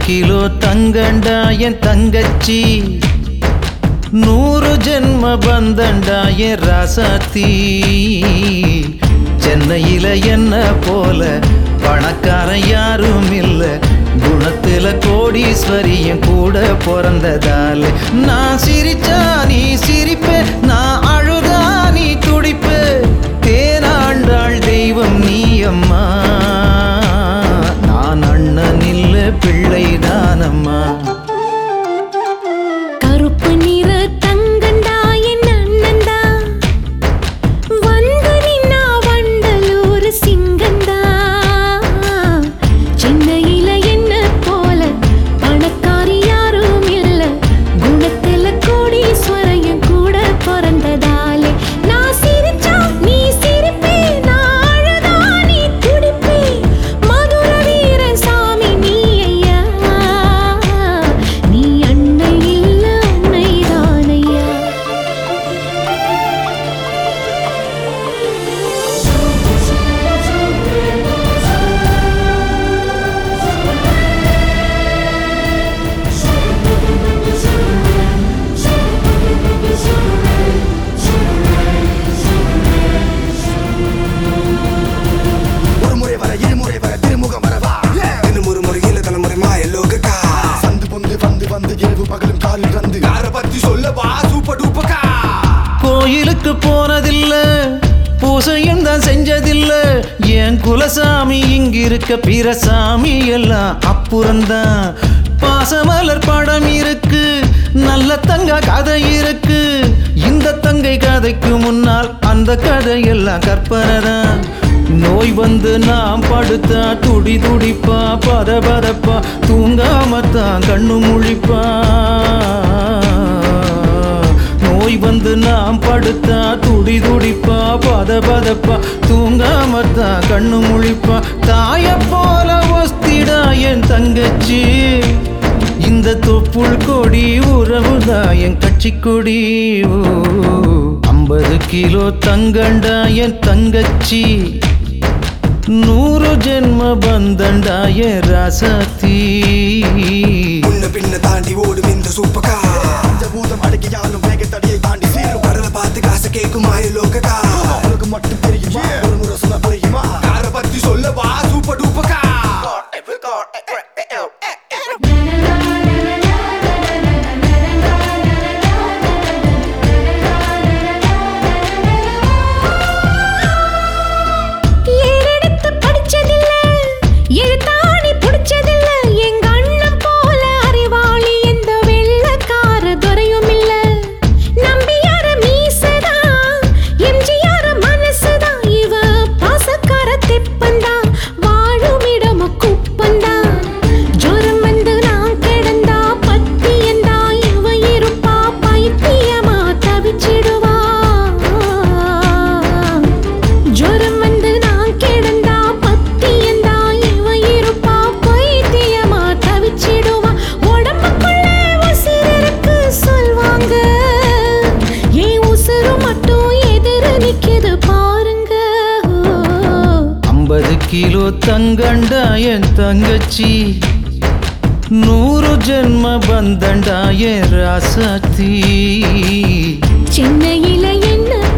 kilo தங்கண்டா என் தங்கச்சி நூறு ஜென்ம பந்தண்டா என் ராசாத்தி சென்னையில என்ன போல பணக்காரன் யாரும் இல்ல குணத்துல கோடீஸ்வரியும் கூட பிறந்ததால நான் சிரிச்சா நீ சிரிப்ப நான் அழுதா நீ துடிப்ப தேனாண்டாள் தெய்வம் நீ அம்மா நான் அண்ணன் இல்ல பிள்ளைதான் அம்மா கருப்பு நிற தங்கண்டா என் அண்ணந்தா வந்து நின்னா வண்டலூர் சிங்கந்தா சென்னையில என்ன போல பணக்காரி யாரும் இல்ல குணத்துல கோடீஸ்வரையும் கூட பிறந்ததாலே நான் சிரிச்சா நீ சிரிப்பே நான் அழுதா நீ துடிப்பே மதுர வீர சாமி நீ ஐயா நீ அன்னை இல்ல அன்னைதான் ஐயா ஒரு முறை வர இருமுறை வர திருமுகம் வரவா இன்னும் ஒரு முறை இல்ல தலைமுறை மாய லோகக்கா சந்து பொந்து வந்து வந்து இரவு பகலும் காலில் வந்து யார பத்தி சொல்லவா சூப்பர் டூப்பக்கா கோயிலுக்கு போனதில்ல பூசையும் தான் செஞ்சதில்ல என் குலசாமி இங்கிருக்க பிற சாமி எல்லாம் அப்புறம்தான் பாசமலர் படம் இருக்கு நல்ல தங்க கதை இருக்கு இந்த தங்கை கதைக்கு முன்னால் அந்த கதையெல்லாம் கற்பனை தான் நோய் வந்து நாம் படுத்தா துடி துடிப்பா பத பதப்பா தூங்காமத்தான் கண்ணு முழிப்பா நோய் வந்து நாம் படுத்தா துடி துடிப்பா பத பதப்பா தூங்காமத்தான் கண்ணு முழிப்பா தாய போல ஒஸ்திடா என் தங்கச்சி இந்த தொப்புள் கொடி உறவுதான் என் கட்சி கொடி ஐம்பது கிலோ தங்கண்டா என் தங்கச்சி நூறு ஜென்ம பந்தண்டா என் ராசாத்தி முன்ன பின்ன தாண்டி ஓடும் இந்த சூப்பக்கா இந்த பூதம் அடக்கியாலும் வேக தடியை தாண்டி சீரும் கடலை பார்த்து காசு கேட்கும் மாய லோகக்கா உனக்கு மட்டும் தெரியுமா ஒரு முறை சொன்ன புரியுமா யார பத்தி சொல்லவா சூப்பர் டூப்பக்கா ஏறெடுத்து படிச்சதில்ல எழுத்தாணி புடிச்சதில்ல எங்க அண்ணன் போல அறிவாளி எந்த வெள்ளக்கார துறையும் இல்ல நம்பியார மீசதா எம்ஜிஆர் மனசுதா இவ பாசக்கார தெப்பந்தா வாழும் இடம் குப்பந்தா ஜோரம் வந்து நான் கிடந்தா பத்தியந்தா இவ இருப்பா பைத்தியமா தவிச்சிடுவா ஜோரம் வந்து நான் கிடந்தா பத்தியந்தா இவ இருப்பா பைத்தியமா தவிச்சிடுவா உடம்புக்குள்ள உசிர் இருக்கு சொல்வாங்க ஏன் உசுறு மட்டும் எதிர நிக்குது பாருங்க ஐம்பது கிலோ தங்கண்டா என் தங்கச்சி நூறு ஜென்ம பந்தண்டா என் ராசாத்தி சென்னையில என்ன